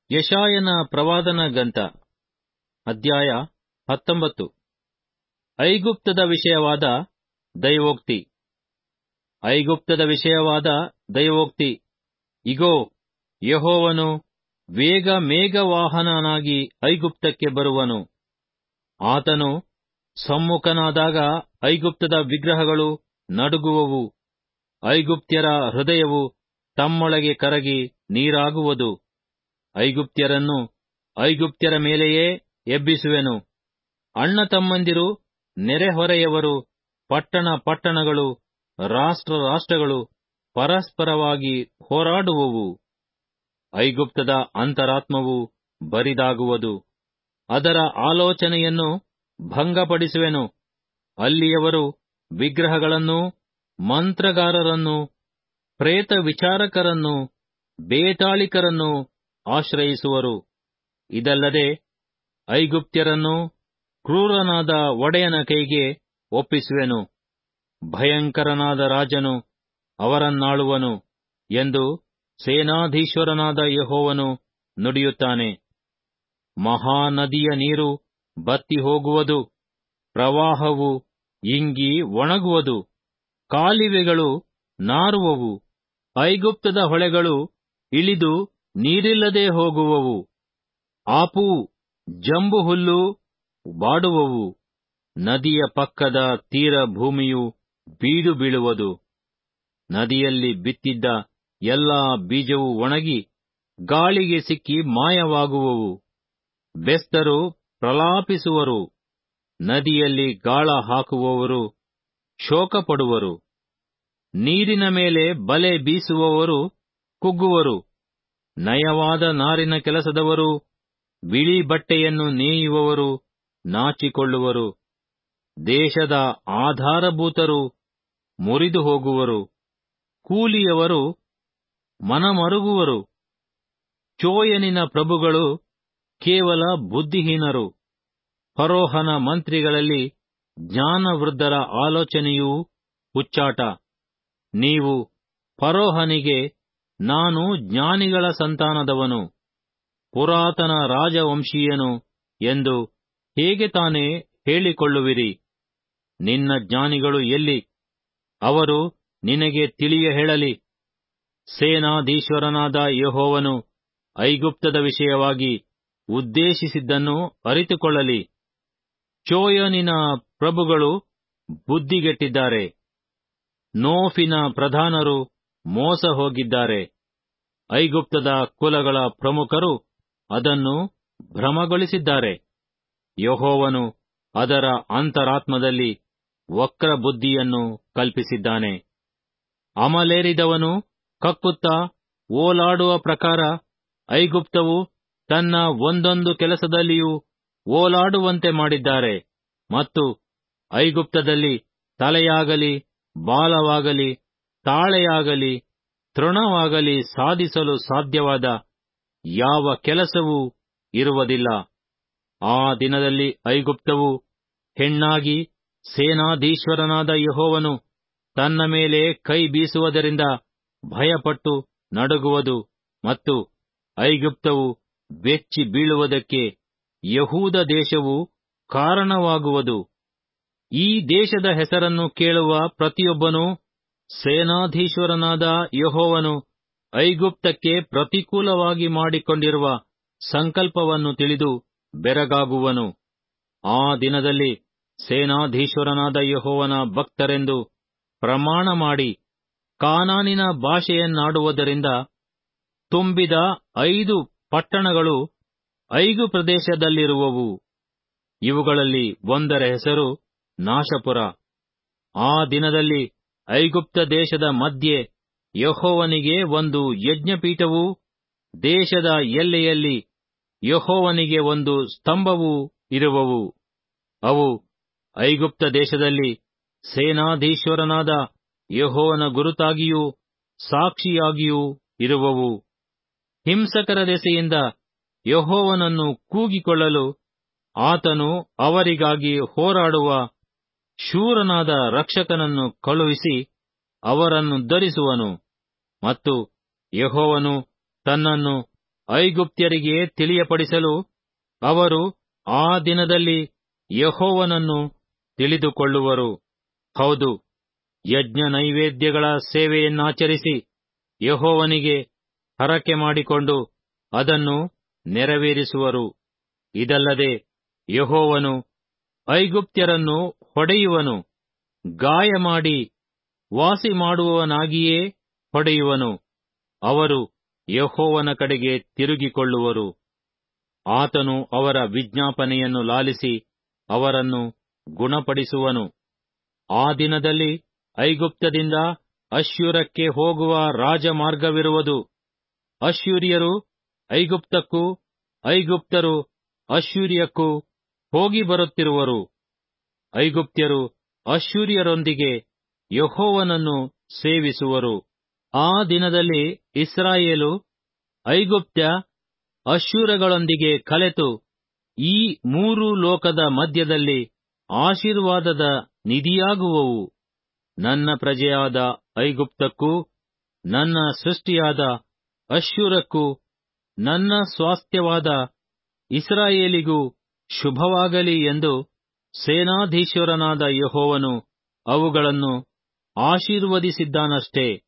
ಯಶಾಯನ ಪ್ರವಾದನ ಗ್ರಂಥ ಅಧ್ಯಾಯ ಹತ್ತೊಂಬತ್ತು ಐಗುಪ್ತದ ವಿಷಯವಾದ ದೈವೋಕ್ತಿ ಐಗುಪ್ತದ ವಿಷಯವಾದ ದೈವೋಕ್ತಿ ಇಗೋ ಯೆಹೋವನು ವೇಗ ಮೇಘವಾಹನನಾಗಿ ಐಗುಪ್ತಕ್ಕೆ ಬರುವನು ಆತನು ಸಮ್ಮುಖನಾದಾಗ ಐಗುಪ್ತದ ವಿಗ್ರಹಗಳು ನಡುಗುವವು ಐಗುಪ್ತ್ಯರ ಹೃದಯವು ತಮ್ಮೊಳಗೆ ಕರಗಿ ನೀರಾಗುವುದು ಐಗುಪ್ತ್ಯರನ್ನು ಐಗುಪ್ತ್ಯರ ಮೇಲೆಯೇ ಎಬ್ಬಿಸುವೆನು ಅಣ್ಣ ತಮ್ಮಂದಿರು ನೆರೆಹೊರೆಯವರು ಪಟ್ಟಣ ಪಟ್ಟಣಗಳು ರಾಷ್ಟ್ರ ರಾಷ್ಟ್ರಗಳು ಪರಸ್ಪರವಾಗಿ ಹೋರಾಡುವವು ಐಗುಪ್ತದ ಅಂತರಾತ್ಮವು ಬರಿದಾಗುವುದು ಅದರ ಆಲೋಚನೆಯನ್ನು ಭಂಗಪಡಿಸುವೆನು ಅಲ್ಲಿಯವರು ವಿಗ್ರಹಗಳನ್ನೂ ಮಂತ್ರಗಾರರನ್ನು ಪ್ರೇತ ವಿಚಾರಕರನ್ನು ಬೇತಾಳಿಕರನ್ನು ಆಶ್ರಯಿಸುವರು ಇದಲ್ಲದೆ ಐಗುಪ್ತ್ಯರನ್ನು ಕ್ರೂರನಾದ ಒಡೆಯನ ಕೈಗೆ ಒಪ್ಪಿಸುವೆನು ಭಯಂಕರನಾದ ರಾಜನು ಅವರನ್ನಾಳುವನು ಎಂದು ಸೇನಾಧೀಶ್ವರನಾದ ಯೆಹೋವನು ನುಡಿಯುತ್ತಾನೆ ಮಹಾನದಿಯ ನೀರು ಬತ್ತಿ ಹೋಗುವುದು ಪ್ರವಾಹವು ಇಂಗಿ ಒಣಗುವುದು ಕಾಲುವೆಗಳು ನಾರುವವು ಐಗುಪ್ತದ ಹೊಳೆಗಳು ಇಳಿದು ನೀರಿಲ್ಲದೆ ಹೋಗುವವು ಆಪು ಜಂಬು ಹುಲ್ಲು ಬಾಡುವವು ನದಿಯ ಪಕ್ಕದ ತೀರ ಭೂಮಿಯು ಬೀಡು ಬೀಳುವುದು ನದಿಯಲ್ಲಿ ಬಿತ್ತಿದ್ದ ಎಲ್ಲಾ ಬೀಜವು ಒಣಗಿ ಗಾಳಿಗೆ ಸಿಕ್ಕಿ ಮಾಯವಾಗುವವು ಬೆಸ್ತರು ಪ್ರಲಾಪಿಸುವರು ನದಿಯಲ್ಲಿ ಗಾಳ ಹಾಕುವವರು ಶೋಕಪಡುವರು ನೀರಿನ ಮೇಲೆ ಬಲೆ ಬೀಸುವವರು ಕುಗ್ಗುವರು ನಯವಾದ ನಾರಿನ ಕೆಲಸದವರು ಬಿಳಿ ಬಟ್ಟೆಯನ್ನು ನೇಯುವವರು ನಾಚಿಕೊಳ್ಳುವರು ದೇಶದ ಆಧಾರಭೂತರು ಮುರಿದು ಹೋಗುವರು ಕೂಲಿಯವರು ಮನಮರುಗುವರು ಚೋಯನಿನ ಪ್ರಭುಗಳು ಕೇವಲ ಬುದ್ಧಿಹೀನರು ಫರೋಹನ ಮಂತ್ರಿಗಳಲ್ಲಿ ಜ್ಞಾನವೃದ್ಧರ ಆಲೋಚನೆಯೂ ಹುಚ್ಚಾಟ ನೀವು ಫರೋಹನಿಗೆ ನಾನು ಜ್ಞಾನಿಗಳ ಸಂತಾನದವನು ಪುರಾತನ ರಾಜವಂಶೀಯನು ಎಂದು ಹೇಗೆ ತಾನೇ ಹೇಳಿಕೊಳ್ಳುವಿರಿ ನಿನ್ನ ಜ್ಞಾನಿಗಳು ಎಲ್ಲಿ ಅವರು ನಿನಗೆ ತಿಳಿಯ ಹೇಳಲಿ ಸೇನಾಧೀಶ್ವರನಾದ ಯೆಹೋವನು ಐಗುಪ್ತದ ವಿಷಯವಾಗಿ ಉದ್ದೇಶಿಸಿದ್ದನ್ನು ಅರಿತುಕೊಳ್ಳಲಿ ಚೋಯನಿನ ಪ್ರಭುಗಳು ಬುದ್ಧಿಗೆಟ್ಟಿದ್ದಾರೆ ನೋಫಿನ ಪ್ರಧಾನರು ಮೋಸ ಹೋಗಿದ್ದಾರೆ ಐಗುಪ್ತದ ಕುಲಗಳ ಪ್ರಮುಖರು ಅದನ್ನು ಭ್ರಮಗೊಳಿಸಿದ್ದಾರೆ ಯಹೋವನು ಅದರ ಅಂತರಾತ್ಮದಲ್ಲಿ ವಕ್ರ ಬುದ್ಧಿಯನ್ನು ಕಲ್ಪಿಸಿದ್ದಾನೆ ಅಮಲೇರಿದವನು ಕಕ್ಕುತ್ತಾ ಓಲಾಡುವ ಪ್ರಕಾರ ಐಗುಪ್ತವು ತನ್ನ ಒಂದೊಂದು ಕೆಲಸದಲ್ಲಿಯೂ ಓಲಾಡುವಂತೆ ಮಾಡಿದ್ದಾರೆ ಮತ್ತು ಐಗುಪ್ತದಲ್ಲಿ ತಲೆಯಾಗಲಿ ಬಾಲವಾಗಲಿ ತಾಳೆಯಾಗಲಿ ತೃಣವಾಗಲಿ ಸಾಧಿಸಲು ಸಾಧ್ಯವಾದ ಯಾವ ಕೆಲಸವೂ ಇರುವುದಿಲ್ಲ ಆ ದಿನದಲ್ಲಿ ಐಗುಪ್ತವು ಹೆಣ್ಣಾಗಿ ಸೇನಾಧೀಶ್ವರನಾದ ಯಹೋವನು ತನ್ನ ಮೇಲೆ ಕೈ ಬೀಸುವುದರಿಂದ ಭಯಪಟ್ಟು ನಡುಗುವುದು ಮತ್ತು ಐಗುಪ್ತವು ಬೆಚ್ಚಿ ಬೀಳುವುದಕ್ಕೆ ಯಹೂದ ದೇಶವು ಕಾರಣವಾಗುವುದು ಈ ದೇಶದ ಹೆಸರನ್ನು ಕೇಳುವ ಪ್ರತಿಯೊಬ್ಬನೂ ಸೇನಾಧೀಶ್ವರನಾದ ಯಹೋವನು ಐಗುಪ್ತಕ್ಕೆ ಪ್ರತಿಕೂಲವಾಗಿ ಮಾಡಿಕೊಂಡಿರುವ ಸಂಕಲ್ಪವನ್ನು ತಿಳಿದು ಬೆರಗಾಗುವನು ಆ ದಿನದಲ್ಲಿ ಸೇನಾಧೀಶ್ವರನಾದ ಯಹೋವನ ಭಕ್ತರೆಂದು ಪ್ರಮಾಣ ಮಾಡಿ ಕಾನಾನಿನ ಭಾಷೆಯನ್ನಾಡುವುದರಿಂದ ತುಂಬಿದ ಐದು ಪಟ್ಟಣಗಳು ಐದು ಪ್ರದೇಶದಲ್ಲಿರುವವು ಇವುಗಳಲ್ಲಿ ಒಂದರ ಹೆಸರು ನಾಶಪುರ ಆ ದಿನದಲ್ಲಿ ಐಗುಪ್ತ ದೇಶದ ಮಧ್ಯೆ ಯಹೋವನಿಗೆ ಒಂದು ಯಜ್ಞಪೀಠವೂ ದೇಶದ ಎಲ್ಲೆಯಲ್ಲಿ ಯಹೋವನಿಗೆ ಒಂದು ಸ್ತಂಭವೂ ಇರುವವು ಅವು ಐಗುಪ್ತ ದೇಶದಲ್ಲಿ ಸೇನಾಧೀಶ್ವರನಾದ ಯಹೋವನ ಗುರುತಾಗಿಯೂ ಸಾಕ್ಷಿಯಾಗಿಯೂ ಇರುವವು ಹಿಂಸಕರ ದೆಸೆಯಿಂದ ಯಹೋವನನ್ನು ಕೂಗಿಕೊಳ್ಳಲು ಆತನು ಅವರಿಗಾಗಿ ಹೋರಾಡುವ ಶೂರನಾದ ರಕ್ಷಕನನ್ನು ಕಳುಹಿಸಿ ಅವರನ್ನು ಧರಿಸುವನು ಮತ್ತು ಯಹೋವನು ತನ್ನನ್ನು ಐಗುಪ್ತ್ಯರಿಗೆ ತಿಳಿಯಪಡಿಸಲು ಅವರು ಆ ದಿನದಲ್ಲಿ ಯಹೋವನನ್ನು ತಿಳಿದುಕೊಳ್ಳುವರು ಹೌದು ಯಜ್ಞ ನೈವೇದ್ಯಗಳ ಸೇವೆಯನ್ನಾಚರಿಸಿ ಯಹೋವನಿಗೆ ಹರಕೆ ಮಾಡಿಕೊಂಡು ಅದನ್ನು ನೆರವೇರಿಸುವರು ಇದಲ್ಲದೆ ಯಹೋವನು ಐಗುಪ್ತ್ಯರನ್ನು ಹೊಡೆಯುವನು ಗಾಯ ಮಾಡಿ ವಾಸಿ ಮಾಡುವವನಾಗಿಯೇ ಹೊಡೆಯುವನು ಅವರು ಯಹೋವನ ಕಡೆಗೆ ತಿರುಗಿಕೊಳ್ಳುವರು ಆತನು ಅವರ ವಿಜ್ಞಾಪನೆಯನ್ನು ಲಾಲಿಸಿ ಅವರನ್ನು ಗುಣಪಡಿಸುವನು ಆ ದಿನದಲ್ಲಿ ಐಗುಪ್ತದಿಂದ ಅಶ್ಯೂರಕ್ಕೆ ಹೋಗುವ ರಾಜಮಾರ್ಗವಿರುವುದು ಅಶ್ಯೂರಿಯರು ಐಗುಪ್ತಕ್ಕೂ ಐಗುಪ್ತರು ಅಶ್ಯೂರಿಯಕ್ಕೂ ಹೋಗಿ ಬರುತ್ತಿರುವರು ಐಗುಪ್ತ್ಯರು ಅಶ್ಯೂರಿಯರೊಂದಿಗೆ ಯಹೋವನನ್ನು ಸೇವಿಸುವರು ಆ ದಿನದಲ್ಲಿ ಇಸ್ರಾಯೇಲು ಐಗುಪ್ತ್ಯ ಅಶ್ಯೂರಗಳೊಂದಿಗೆ ಕಲೆತು ಈ ಮೂರು ಲೋಕದ ಮಧ್ಯದಲ್ಲಿ ಆಶೀರ್ವಾದದ ನಿಧಿಯಾಗುವವು ನನ್ನ ಪ್ರಜೆಯಾದ ಐಗುಪ್ತಕ್ಕೂ ನನ್ನ ಸೃಷ್ಟಿಯಾದ ಅಶ್ಶೂರಕ್ಕೂ ನನ್ನ ಸ್ವಾಸ್ಥ್ಯವಾದ ಇಸ್ರಾಯೇಲಿಗೂ ಶುಭವಾಗಲಿ ಎಂದು ಸೇನಾಧೀಶ್ವರನಾದ ಯಹೋವನು ಅವುಗಳನ್ನು ಆಶೀರ್ವದಿಸಿದ್ದಾನಷ್ಟೇ